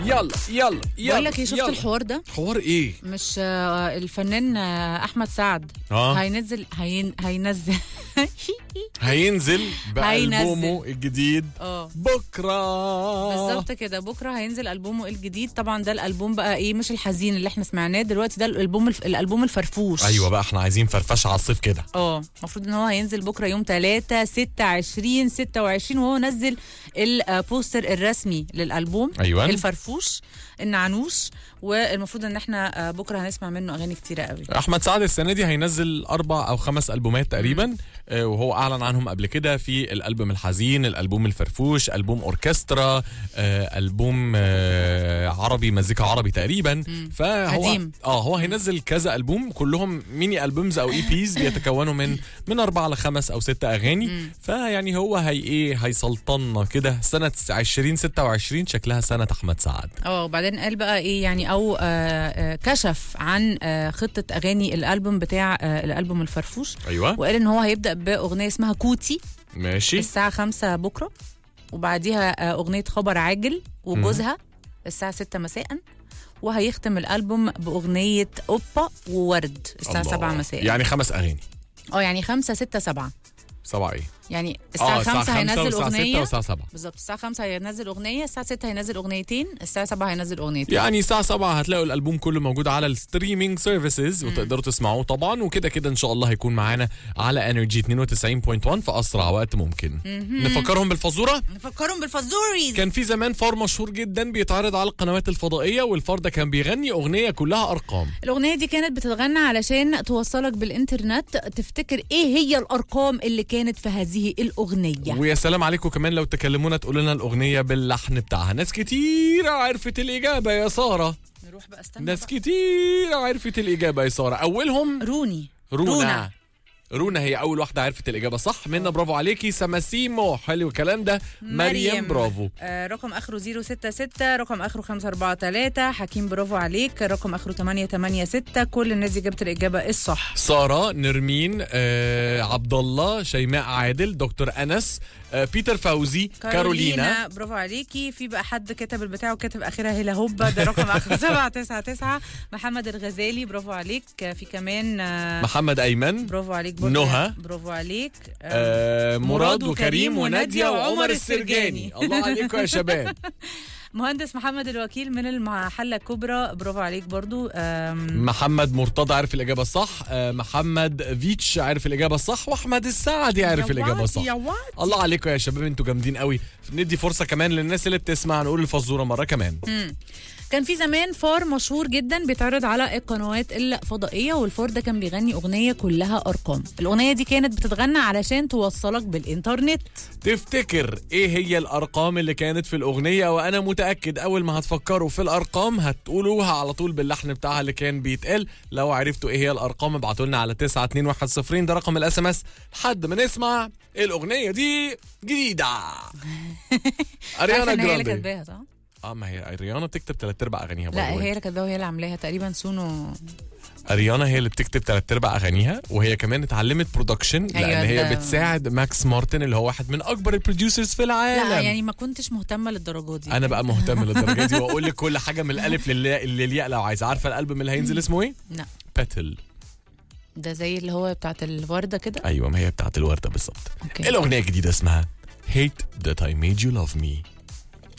يلا يلا يلا بقول لك ايه شفت يلا. الحوار ده حوار ايه مش آه، الفنان آه، احمد سعد اه هينزل هين هينزل هينزل هينزل. بألبومه الجديد اه بكره بالظبط كده بكره هينزل البومه الجديد طبعا ده الالبوم بقى ايه مش الحزين اللي احنا سمعناه دلوقتي ده الالبوم الف... الالبوم الفرفوش ايوه بقى احنا عايزين فرفشه على الصيف كده اه المفروض ان هو هينزل بكره يوم 3 26 26 وهو نزل البوستر الرسمي للالبوم أيوة. الفرفوش النعنوش والمفروض ان احنا آه، بكره هنسمع منه اغاني كتيره قوي احمد سعد السنه دي هينزل اربع او خمس البومات تقريبا آه، وهو اعلن عنهم قبل كده في الالبوم الحزين الالبوم الفرفوش البوم اوركسترا آه، البوم آه، عربي مزيكا عربي تقريبا فهو قديم. اه هو هينزل كذا البوم كلهم ميني البومز او اي بيز بيتكونوا من من اربعه لخمس او ست اغاني فيعني هو هي ايه هيسلطنا كده سنه 2026 شكلها سنه احمد سعد اه وبعدين قال بقى ايه يعني او آه آه كشف عن آه خطه اغاني الالبوم بتاع آه الالبوم الفرفوش ايوه وقال ان هو هيبدا باغنيه اسمها كوتي ماشي الساعه 5 بكره وبعديها آه اغنيه خبر عاجل وجوزها الساعه 6 مساء وهيختم الالبوم باغنيه اوبا وورد الساعه الله. 7 مساء يعني خمس اغاني اه يعني 5 6 7 سبعه ايه يعني الساعه 5 خمسة هينزل والساعة اغنيه ستة والساعة سبعة بالظبط الساعه 5 هينزل اغنيه الساعه 6 هينزل اغنيتين الساعه 7 هينزل اغنيتين يعني الساعة 7 هتلاقوا الألبوم كله موجود على الستريمينج سيرفيسز وتقدروا تسمعوه طبعا وكده كده إن شاء الله هيكون معانا على انرجي 92.1 في أسرع وقت ممكن نفكرهم بالفزورة نفكرهم بالفازوريز كان في زمان فار مشهور جدا بيتعرض على القنوات الفضائية والفار ده كان بيغني أغنية كلها أرقام الأغنية دي كانت بتتغنى علشان توصلك بالإنترنت تفتكر إيه هي الأرقام اللي كانت في هذه الأغنية ويا سلام عليكم كمان لو تكلمونا تقولوا لنا الأغنية باللحن بتاعها ناس كتير عرفت الإجابة يا سارة نروح بقى استنى ناس بقى. كتير عرفت الإجابة يا سارة أولهم روني رونا رونا. رونا, رونا هي اول واحده عرفت الاجابه صح منا برافو عليكي سماسيمو حلو الكلام ده مريم برافو آه رقم اخره 066 رقم اخره 543 حكيم برافو عليك رقم اخره 886 كل الناس دي جابت الاجابه الصح ساره نرمين آه عبد الله شيماء عادل دكتور انس آه بيتر فوزي كارولينا, برافو عليكي في بقى حد كتب البتاع وكتب اخرها هلا هوبا ده رقم اخره 799 محمد الغزالي برافو عليك آه، في كمان آه محمد ايمن برافو عليك برضه نهى. برافو عليك آه آه مراد وكريم وناديه وعمر السرجاني الله عليكم يا شباب مهندس محمد الوكيل من المحله الكبرى برافو عليك برضو آم، محمد مرتضى عارف الاجابه الصح آه محمد فيتش عارف الاجابه الصح واحمد السعدي عارف يا الاجابه واد، الصح يا واد. الله عليكم يا شباب انتوا جامدين قوي ندي فرصه كمان للناس اللي بتسمع نقول الفزوره مره كمان كان في زمان فار مشهور جدا بيتعرض على القنوات الفضائيه والفار ده كان بيغني اغنيه كلها ارقام الاغنيه دي كانت بتتغنى علشان توصلك بالانترنت تفتكر ايه هي الارقام اللي كانت في الاغنيه وانا متاكد اول ما هتفكروا في الارقام هتقولوها على طول باللحن بتاعها اللي كان بيتقال لو عرفتوا ايه هي الارقام ابعتوا لنا على 92110 ده رقم الاس ام اس لحد ما نسمع الاغنيه دي جديده اريانا عارفة إن هي اللي جراندي كاتباها صح؟ اه ما هي اريانا بتكتب ثلاث ارباع اغانيها لا by the way. هي اللي كاتباها وهي اللي عاملاها تقريبا سونو اريانا هي اللي بتكتب ثلاث ارباع اغانيها وهي كمان اتعلمت برودكشن لان أيوة، هي ده- بتساعد ماكس مارتن اللي هو واحد من اكبر البروديوسرز في العالم لا يعني ما كنتش مهتمه للدرجه دي انا بقى مهتم للدرجه دي واقول لك كل حاجه من الالف للياء للياء لو عايزه عارفه الالبوم اللي هينزل اسمه ايه لا باتل ده زي اللي هو بتاعت الورده كده ايوه ما هي بتاعت الورده بالظبط اوكي الاغنيه الجديده اسمها Hate That I Made You Love Me